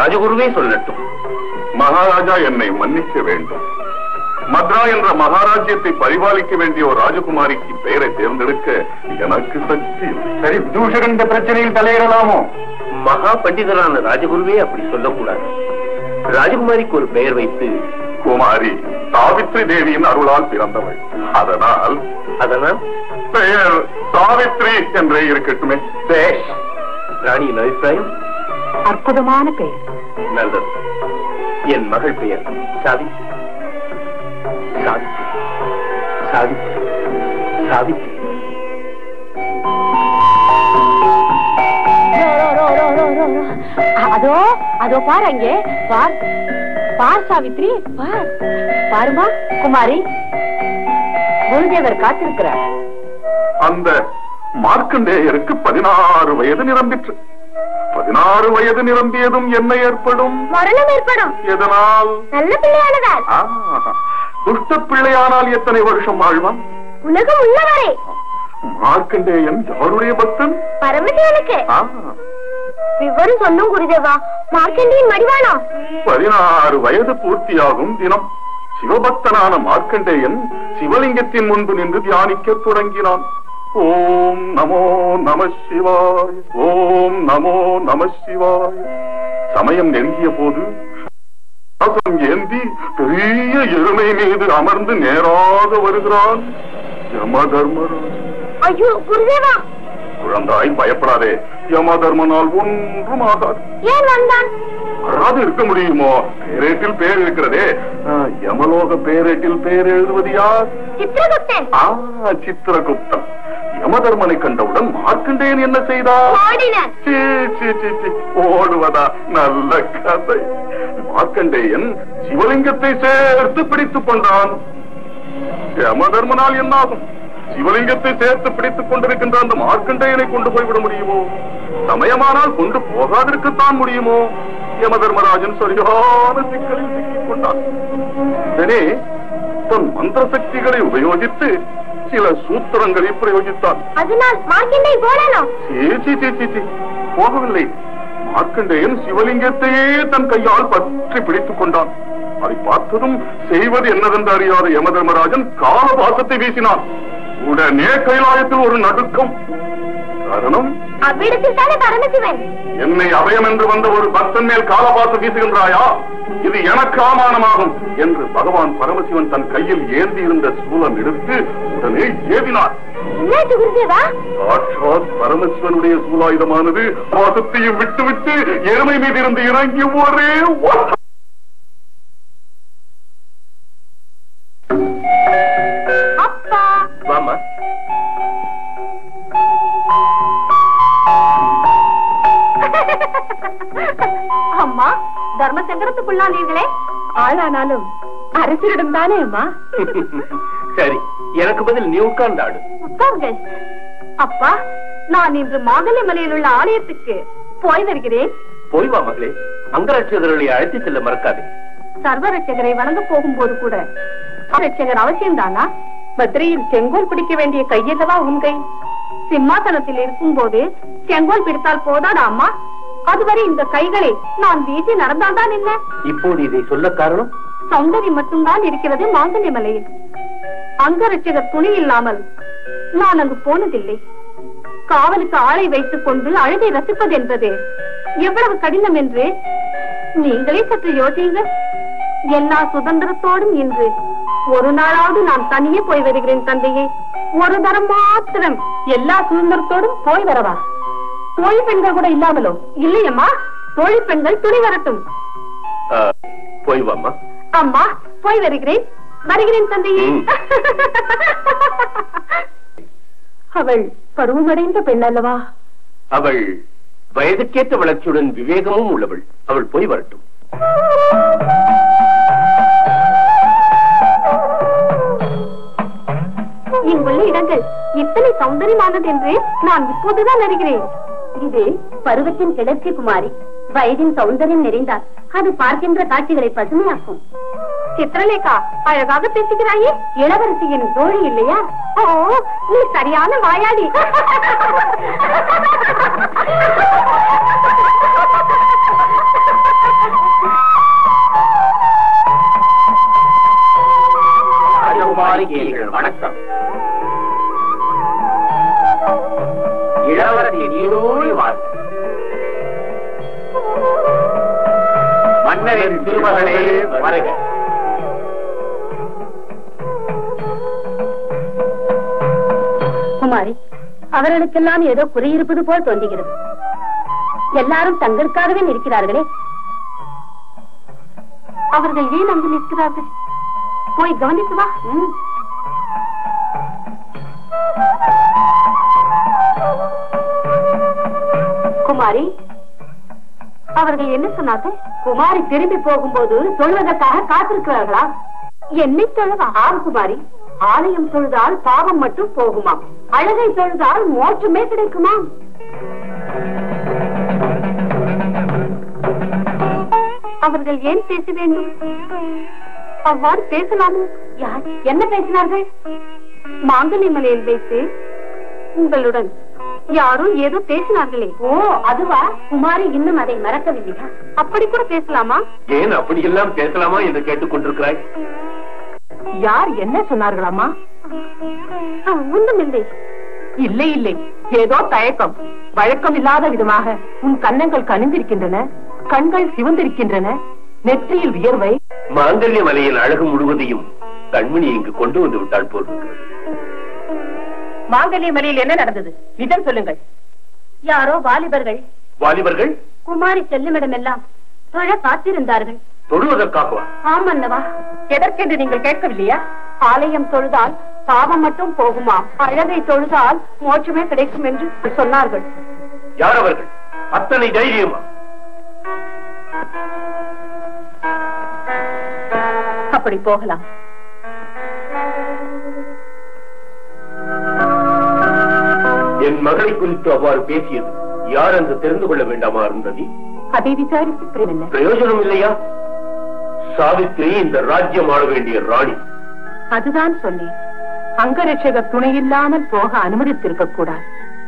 ராஜகுருவே சொல்லட்டும் மகாராஜா என்னை மன்னிக்க வேண்டும் மத்ரா என்ற மகாராஜ்யத்தை பரிபாலிக்க வேண்டிய ஒரு ராஜகுமாரிக்கு பெயரை தேர்ந்தெடுக்க எனக்கு சக்தி இல்லை. சரி விதூஷகன் இந்த பிரச்சனையில் தலையிடலாமோ மகா பண்டிதரான ராஜகுருவே அப்படி சொல்லக்கூடாது ராஜகுமாரிக்கு ஒரு பெயர் வைத்து குமாரி சாவித்ரி தேவியின் அருளால் பிறந்தவள் அதனால் அதனால் பெயர் சாவித்ரி என்றே இருக்கட்டுமே பேஷ் ராணியின் அபிப்பிராயம் அற்புதமான பெயர் நல்லது என் மகள் பெயர் சாவித்ரி சாவித்ரி சாவித்ரி சாவித்ரி அதோ அதோ பாரு அங்கே பார் பார் சாவித்ரி பார் பாருமா குமாரி குருதேவர் காத்திருக்கிறார் அந்த மார்க்கண்டேயருக்கு பதினாறு வயது நிரம்பிற்று பதினாறு வயது நிரம்பியதும் என்ன ஏற்படும் மரணம் ஏற்படும் எதனால் நல்ல பிள்ளையானதால் ஆ, துஷ்ட பிள்ளையானால் எத்தனை வருஷம் வாழ்வான் உலகம் உள்ளவரை மார்க்கண்டேயன் யாருடைய பக்தன் பரமசிவனுக்கு ஆ, விவரம் சொல்லும் குருதேவா மார்க்கண்டியின் மடிவானா பதினாறு வயது பூர்த்தியாகும் தினம் சிவபக்தனான மார்க்கண்டேயன் சிவலிங்கத்தின் முன்பு நின்று தியானிக்க தொடங்கினான் ஓம் நமோ நம சிவாய் ஓம் நமோ நம சிவாய் சமயம் நெருங்கிய போது கவசம் ஏந்தி பெரிய எருமை மீது அமர்ந்து நேராக வருகிறான் யம தர்மராஜ் ஐயோ குருதேவா குழந்தாய் பயப்படாதே யம தர்மனால் ஒன்றும் ஆகாது ஏன் வந்தான் வராது இருக்க முடியுமோ பேரேட்டில் பேர் இருக்கிறதே ஆ, யமலோக பேரேட்டில் பேர் எழுதுவது யார் சித்திரகுப்தன் ஆ சித்திரகுப்தன் யமதர்மனை கண்டவுடன் மார்க்கண்டேயன் என்ன செய்தார் ஓடினான் சீ, சீ, சீ, சீ, ஓடுவதா நல்ல கதை மார்க்கண்டேயன் சிவலிங்கத்தை சேர்த்து பிடித்துக் கொண்டான் யமதர்மனால் என்னாகும் சிவலிங்கத்தை சேர்த்து பிடித்துக் கொண்டிருக்கின்ற அந்த மார்க்கண்டேயனை கொண்டு போய்விட முடியுமோ சமயமானால் கொண்டு போகாதிருக்கத்தான் முடியுமோ யமதர்மராஜன் சரியான சிக்கலில் சிக்கிக் கொண்டான் உடனே தன் மந்திர சக்திகளை உபயோகித்து சில சூத்திரங்களை பிரயோகித்தான் அதனால் மார்க்கண்டை போனானோ சீ, சீ, சீ, சீ, சீ. போகவில்லை மார்க்கண்டேயன் சிவலிங்கத்தையே தன் கையால் பற்றி பிடித்துக் கொண்டான் அதை பார்த்ததும் செய்வது என்னவென்று அறியாத யமதர்மராஜன் காலபாசத்தை வீசினான் உடனே கைலாயத்தில் ஒரு நடுக்கம் காரணம் அவ்விடத்தில் தானே பரமசிவன் என்னை அபயம் என்று வந்த ஒரு பக்தன் மேல் காலபாசம் வீசுகின்றாயா இது எனக்கு அவமானமாகும் என்று பகவான் பரமசிவன் தன் கையில் ஏந்தி இருந்த சூலம் எடுத்து உடனே ஏவினார் என்னாச்சு குருதேவா சாட்சாத் பரமசிவனுடைய சூலாயுதமானது வாசத்தையும் விட்டுவிட்டு எருமை மீது இருந்து இறங்கி ஒரே ஓட்டம். அப்பா வாமா அம்மா தர்ம சங்கரத்துக்குள்ளானீர்களே ஆளானாலும் அரசரிடம் தானே அம்மா சரி எனக்கு பதில் நீ உட்கார்ந்தாடு உட்காருங்கள் அப்பா நான் இன்று மாங்கல்ய மலையில் உள்ள ஆலயத்துக்கு போய் வருகிறேன் போய் வா மகளே அங்கரட்சகர்களை அழைத்து செல்ல மறக்காதே சர்வரட்சகரை வணங்க போகும்போது கூட ரட்சகர் அவசியம்தானா பத்ரையில் செங்கோல் பிடிக்க வேண்டிய கையல்லவா உன் கை சிம்மாசனத்தில் இருக்கும்போது செங்கோல் பிடித்தால் போதாடா அம்மா அதுவரை இந்த கைகளை நான் வீசி நடந்தால்தான் என்ன இப்போது இதை சொல்ல காரணம் சௌந்தரியம் மட்டும்தான் இருக்கிறது மாங்கல்ய மலையில் அங்கரட்சகர் துணி இல்லாமல் நான் அங்கு போனதில்லை காவலுக்கு ஆளை வைத்துக் கொண்டு அழகை ரசிப்பது என்பது எவ்வளவு கடினம் என்று நீங்களே சற்று யோசியுங்கள் எல்லா சுதந்திரத்தோடும் இன்று ஒரு நாளாவது நான் தனியே போய் வருகிறேன் தந்தையே ஒரு தரம் மாத்திரம் எல்லா சுதந்திரத்தோடும் போய் வரவா தோழி பெண்கள் கூட இல்லாமலோ இல்லையம்மா தோழி பெண்கள் துணி வரட்டும் ஆ, போய் வாமா அம்மா போய் வருகிறேன் வருகிறேன் தந்தையே ம். அவள் பருவமடைந்த பெண் அல்லவா அவள் வயதுக்கேற்ற வளர்ச்சியுடன் விவேகமும் உள்ளவள் அவள் போய் வரட்டும் இங்குள்ள இடங்கள் இத்தனை சௌந்தரியமானது என்று நான் இப்போதுதான் அறிகிறேன் இது பருவத்தின் கிளர்ச்சி குமாரி வயதின் சௌந்தரியம் நிறைந்தால் அது பார்க்கின்ற காட்சிகளை பசுமையாக்கும் சித்திரலேகா அழகாக பேசுகிறாயே இளவரசியின் தோழி இல்லையா ஓ நீ சரியான வாயாடி மன்னரின் திருமகளே வருக குமாரி அவர்களுக்கெல்லாம் ஏதோ குறையிருப்பது போல் தோன்றுகிறது எல்லாரும் தங்களுக்காகவே நிற்கிறார்களே அவர்கள் ஏன் அங்கு நிற்கிறார்கள் போய் கவனித்து வா குமாரி அவர்கள் என்ன சொன்னார்கள் குமாரி திரும்பி போகும்போது தொழுவதற்காக காத்திருக்கிறார்களா என்னை தொழுவா ஆம் குமாரி ஆலயம் தொழுதால் பாவம் மட்டும் போகுமாம் அழகை தொழுதால் மோட்சமே கிடைக்குமாம் அவர்கள் ஏன் பேச வேண்டும் அவ்வாறு பேசலாமோ யார் என்ன பேசினார்கள் மாங்கனி மலையில் வைத்து உங்களுடன் யாரோ ஏதோ பேசினார்களே ஓ அதுவா குமாரி இன்னும் அதை மறக்கவில்லையா அப்படி கூட பேசலாமா ஏன் அப்படியெல்லாம் பேசலாமா என்று கேட்டுக் கொண்டிருக்கிறாய் யார் என்ன சொன்னார்களாமா ஒன்றுமில்லை இல்லை இல்லை ஏதோ தயக்கம் வழக்கம் இல்லாத விதமாக உன் கன்னங்கள் கனிந்திருக்கின்றன கண்கள் சிவந்திருக்கின்றன நெற்றியில் வியர்வை மாங்கல்ய மலையின் அழகு முழுவதையும் கண்மணி இங்கு கொண்டு வந்து விட்டாள் போல் இருக்கிறது. மாங்கல்ய மலையில் என்ன நடந்தது நிஜம் சொல்லுங்கள் யாரோ வாலிபர்கள் வாலிபர்கள் குமாரி செல்லுமிடமெல்லாம் தொழ காத்திருந்தார்கள் தொழுவதற்காகவா ஆமன்னவா எதற்கென்று நீங்கள் கேட்கவில்லையா ஆலயம் தொழுதால் பாவம் மட்டும் போகுமாம் அழகை தொழுதால் மோட்சமே கிடைக்கும் என்று சொன்னார்கள் யார் அவர்கள் அத்தனை தைரியமா அப்படி போகலாம் என் மகளை குறித்து அவ்வாறு பேசியது யார் என்று தெரிந்து கொள்ள வேண்டாமா அருந்ததி அதை விசாரித்து பிறகு என்ன பிரயோஜனம் இல்லையா சாவித்திரி இந்த ராஜ்யம் ஆள வேண்டிய ராணி அதுதான் சொன்னேன் அங்கரட்சகர் துணையில்லாமல் போக அனுமதித்திருக்க கூடாது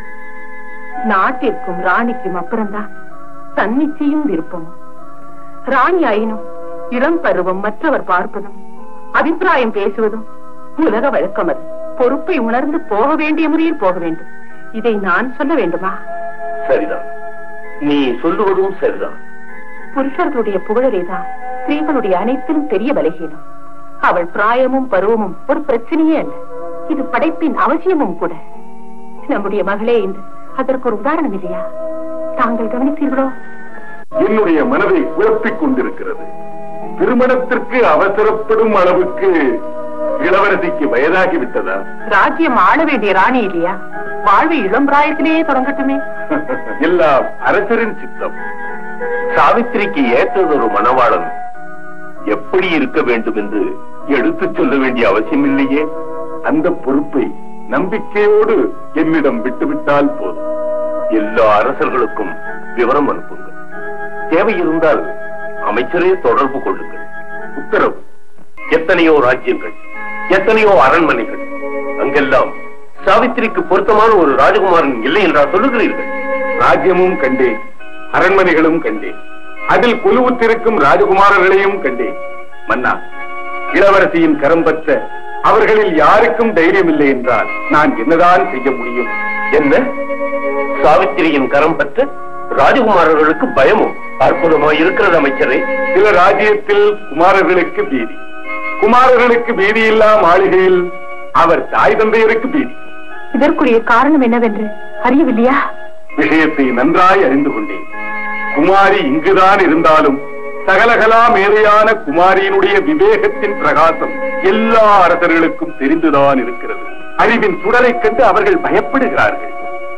நாட்டிற்கும் ராணிக்கும் அப்புறம்தான் தன்னிச்சையும் விருப்பமும் ராணி ஆயினும் இளம் பருவம் மற்றவர் பார்ப்பதும் அபிப்பிராயம் பேசுவதும் உலக வழக்கம் அது பொறுப்பை உணர்ந்து போக வேண்டிய முறையில் போக வேண்டும் இதை நான் சொல்ல வேண்டுமா சரிதான் நீ சொல்லுவதும் சரிதான் புருஷர்களுடைய புகழரேதான் ஸ்திரீகளுடைய அனைத்திலும் பெரிய பலகீனம் அவள் பிராயமும் பருவமும் ஒரு பிரச்சனையே அல்ல இது படைப்பின் அவசியமும் கூட நம்முடைய மகளே என்று அதற்கு ஒரு உதாரணம் இல்லையா தாங்கள் கவனித்தீர்களோ என்னுடைய மனதை குழப்பிக் கொண்டிருக்கிறது திருமணத்திற்கு அவசரப்படும் அளவுக்கு இளவரசிக்கு வயதாகி விட்டதா ராஜ்யம் ஆள வேண்டிய ராணி இல்லையா வாழ்வு இளம் பிராயத்திலேயே தொடங்கட்டுமே எல்லாம் அரசரின் சித்தம் சாவித்திரிக்கு ஏற்றதொரு மணவாளன் எப்படி இருக்க வேண்டும் என்று எடுத்துச் சொல்ல வேண்டிய அவசியம் இல்லையே அந்த பொறுப்பை நம்பிக்கையோடு என்னிடம் விட்டுவிட்டால் போதும் எல்லா அரசர்களுக்கும் விவரம் அனுப்புங்கள் தேவை இருந்தால் அமைச்சரே தொடர்பு கொள்ளுங்கள் உத்தரவு எத்தனையோ ராஜ்யங்கள் எத்தனையோ அரண்மனைகள் அங்கெல்லாம் சாவித்திரிக்கு பொருத்தமான ஒரு ராஜகுமாரன் இல்லை என்றா சொல்லுகிறீர்கள் ராஜ்யமும் கண்டேன் அரண்மனைகளும் கண்டேன் அதில் குழுவுற்றிருக்கும் ராஜகுமாரர்களையும் கண்டேன் மன்னா இளவரசியின் கரம் பற்ற அவர்களில் யாருக்கும் தைரியம் இல்லை என்றால் நான் என்னதான் செய்ய முடியும் என்ன சாவித்திரியின் கரம் பற்ற ராஜகுமாரர்களுக்கு பயமோ அற்புதமாய் இருக்கிறது அமைச்சரே சில ராஜ்யத்தில் குமாரர்களுக்கு பீதி குமாரர்களுக்கு பீதி இல்லா மாளிகையில் அவர் தாய் தந்தையருக்கு பீதி இதற்குரிய காரணம் என்னவென்று அறியவில்லையா விஷயத்தை நன்றாய் அறிந்து கொண்டேன் குமாரி இங்குதான் இருந்தாலும் சகலகலா மேதையான குமாரியினுடைய விவேகத்தின் பிரகாசம் எல்லா அரசர்களுக்கும் தெரிந்துதான் இருக்கிறது அறிவின் சுடரைக் கண்டு அவர்கள் பயப்படுகிறார்கள்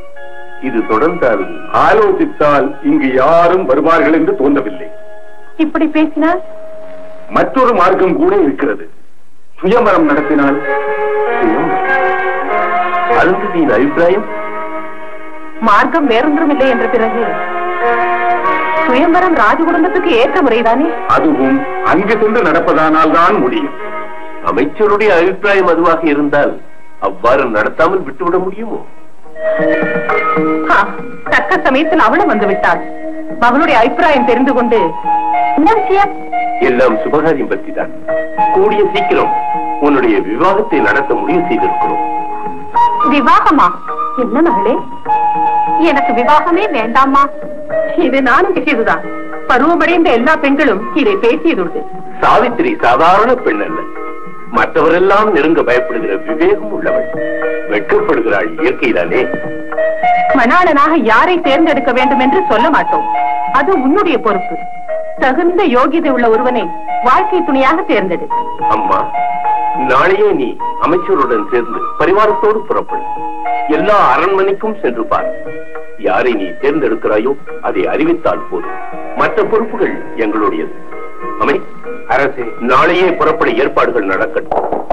இது தொடர்ந்தால் ஆலோசித்தால் இங்கு யாரும் வருவார்கள் என்று தோன்றவில்லை இப்படி பேசினால் மற்றொரு மார்க்கம் கூட இருக்கிறது சுயமரம் நடத்தினால் அருந்ததியின் அபிப்பிராயம் மார்க்கம் வேறொன்றும் இல்லை என்ற பிறகு சுயம்பரம் ராஜ குடும்பத்துக்கு ஏற்ற முறைதானே அதுவும் அங்கு சென்று நடப்பதானால் தான் முடியும் அமைச்சருடைய அபிப்பிராயம் அதுவாக இருந்தால் அவ்வாறு நடத்தாமல் விட்டுவிட முடியுமோ ஆ, தக்க சமயத்தில் அவளும் வந்து விட்டாள் மகளுடைய அபிப்பிராயம் தெரிந்து கொண்டு என்ன விஷயம் எல்லாம் சுபகாரியம் பற்றி தான் கூடிய சீக்கிரம் உன்னுடைய விவாகத்தை நடத்த முடிவு செய்திருக்கிறோம் விவாகமா என்ன மகளே எனக்கு விவாகமே வேண்டாமா இது நானும் செய்ததுதான் பருவமடைந்த எல்லா பெண்களும் இதை பேசியதுண்டு சாவித்திரி சாதாரண பெண் அல்ல மற்றவரெல்லாம் நெருங்க பயப்படுகிற விவேகம் உள்ளவள் வெட்கப்படுகிறாள் இயற்கைதானே மணாளனாக யாரை தேர்ந்தெடுக்க வேண்டும் என்று சொல்ல மாட்டோம் அது உன்னுடைய பொறுப்பு தகுந்த யோகிதை உள்ள ஒருவனை வாழ்க்கை துணையாக தேர்ந்தெடு அம்மா நாளையே நீ அமைச்சருடன் சேர்ந்து பரிவாரத்தோடு புறப்படு எல்லா அரண்மனைக்கும் சென்று பார் யாரை நீ தேர்ந்தெடுக்கிறாயோ அதை அறிவித்தால் போதும் மற்ற பொறுப்புகள் எங்களுடையது அமை அரசே நாளையே புறப்பட ஏற்பாடுகள் நடக்கட்டும்